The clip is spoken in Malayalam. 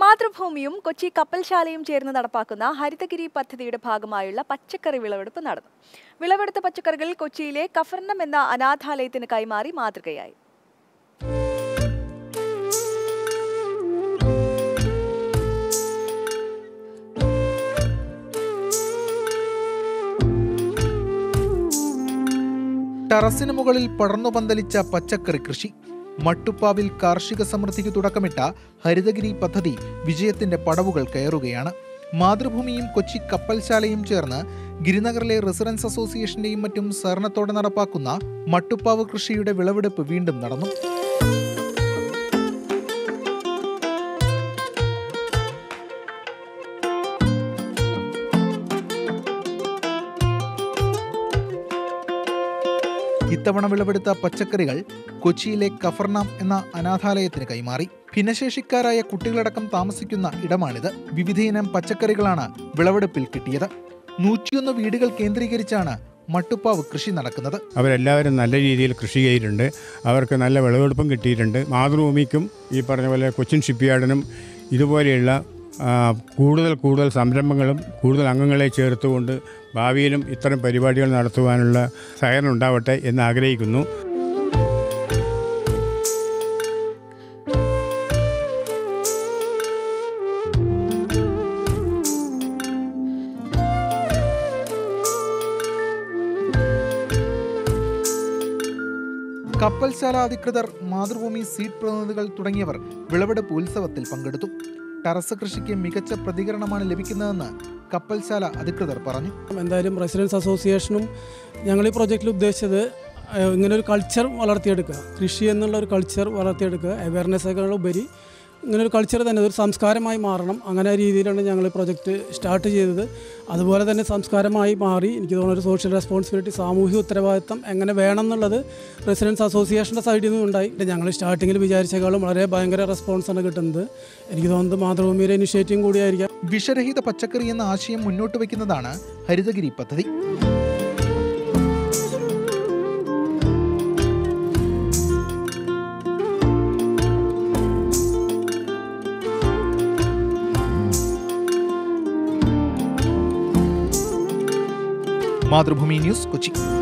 മാതൃഭൂമിയും കൊച്ചി കപ്പൽശാലയും ചേർന്ന് നടപ്പാക്കുന്ന ഹരിതഗിരി പദ്ധതിയുടെ ഭാഗമായുള്ള പച്ചക്കറി വിളവെടുപ്പ് നടന്നു വിളവെടുത്ത പച്ചക്കറികൾ കൊച്ചിയിലെ കഫർണം എന്ന അനാഥാലയത്തിന് കൈമാറി മാതൃകയായി ടെറസിന് മുകളിൽ പടർന്നു പന്തലിച്ച പച്ചക്കറി കൃഷി മട്ടുപ്പാവിൽ കാർഷിക സമൃദ്ധിക്ക് തുടക്കമിട്ട ഹരിതഗിരി പദ്ധതി വിജയത്തിന്റെ പടവുകൾ കയറുകയാണ് മാതൃഭൂമിയും കൊച്ചി കപ്പൽശാലയും ചേർന്ന് ഗിരിനഗറിലെ റെസിഡൻസ് അസോസിയേഷന്റെയും മറ്റും സഹകരണത്തോടെ നടപ്പാക്കുന്ന മട്ടുപ്പാവ് കൃഷിയുടെ വിളവെടുപ്പ് വീണ്ടും നടന്നു ഇത്തവണ വിളവെടുത്ത പച്ചക്കറികൾ കൊച്ചിയിലെ കഫർനാം എന്ന അനാഥാലയത്തിന് കൈമാറി ഭിന്നശേഷിക്കാരായ കുട്ടികളടക്കം താമസിക്കുന്ന ഇടമാണിത് വിവിധയിനം പച്ചക്കറികളാണ് വിളവെടുപ്പിൽ കിട്ടിയത് നൂറ്റിയൊന്ന് വീടുകൾ കേന്ദ്രീകരിച്ചാണ് മട്ടുപ്പാവ് കൃഷി നടക്കുന്നത് അവരെല്ലാവരും നല്ല രീതിയിൽ കൃഷി ചെയ്തിട്ടുണ്ട് അവർക്ക് നല്ല വിളവെടുപ്പും കിട്ടിയിട്ടുണ്ട് മാതൃഭൂമിക്കും ഈ പറഞ്ഞ പോലെ കൊച്ചിൻ ഷിപ്പ്യാർഡിനും ഇതുപോലെയുള്ള ആ, കൂടുതൽ കൂടുതൽ സംരംഭങ്ങളും കൂടുതൽ അംഗങ്ങളെ ചേർത്തുകൊണ്ട് ഭാവിയിലും ഇത്തരം പരിപാടികൾ നടത്തുവാനുള്ള സഹകരണം ഉണ്ടാവട്ടെ എന്ന് ആഗ്രഹിക്കുന്നു കപ്പൽശാല അധികൃതർ മാതൃഭൂമി സീഡ് പ്രതിനിധികൾ തുടങ്ങിയവർ വിളവെടുപ്പ് ഉത്സവത്തിൽ പങ്കെടുത്തു ടെറസ് കൃഷിക്ക് മികച്ച പ്രതികരണമാണ് ലഭിക്കുന്നതെന്ന് കപ്പൽശാല അധികൃതർ പറഞ്ഞു എന്തായാലും റെസിഡൻസ് അസോസിയേഷനും ഞങ്ങൾ ഈ പ്രോജക്റ്റിൽ ഉദ്ദേശിച്ചത് ഏഹ്, ഇങ്ങനെ ഒരു കൾച്ചർ വളർത്തിയെടുക്കുക കൃഷി എന്നുള്ള ഒരു കൾച്ചർ വളർത്തിയെടുക്കുക അവയർനെസ്സേക്കാൾ ഉപരി ഇങ്ങനെ ഒരു കൾച്ചർ തന്നെ ഒരു സംസ്കാരമായി മാറണം അങ്ങനെ രീതിയിലാണ് ഞങ്ങൾ ഈ പ്രോജക്റ്റ് സ്റ്റാർട്ട് ചെയ്തത് അതുപോലെ തന്നെ സംസ്കാരമായി മാറി എനിക്ക് തോന്നുന്നു ഒരു സോഷ്യൽ റെസ്പോൺസിബിലിറ്റി സാമൂഹിക ഉത്തരവാദിത്തം എങ്ങനെ വേണം എന്നുള്ളത് റെസിഡൻസ് അസോസിയേഷൻ്റെ സൈഡിൽ നിന്നും ഉണ്ടായി ഞങ്ങൾ സ്റ്റാർട്ടിങ്ങിൽ വിചാരിച്ചേക്കാളും വളരെ ഭയങ്കര റെസ്പോൺസാണ് കിട്ടുന്നത് എനിക്ക് തോന്നുന്നത് മാതൃഭൂമിയുടെ ഇനിഷ്യേറ്റീവും കൂടിയായിരിക്കാം വിഷരഹിത പച്ചക്കറി എന്ന ആശയം മുന്നോട്ട് വയ്ക്കുന്നതാണ് ഹരിതഗിരി പദ്ധതി മാതൃഭൂമി ന്യൂസ് കൊച്ചി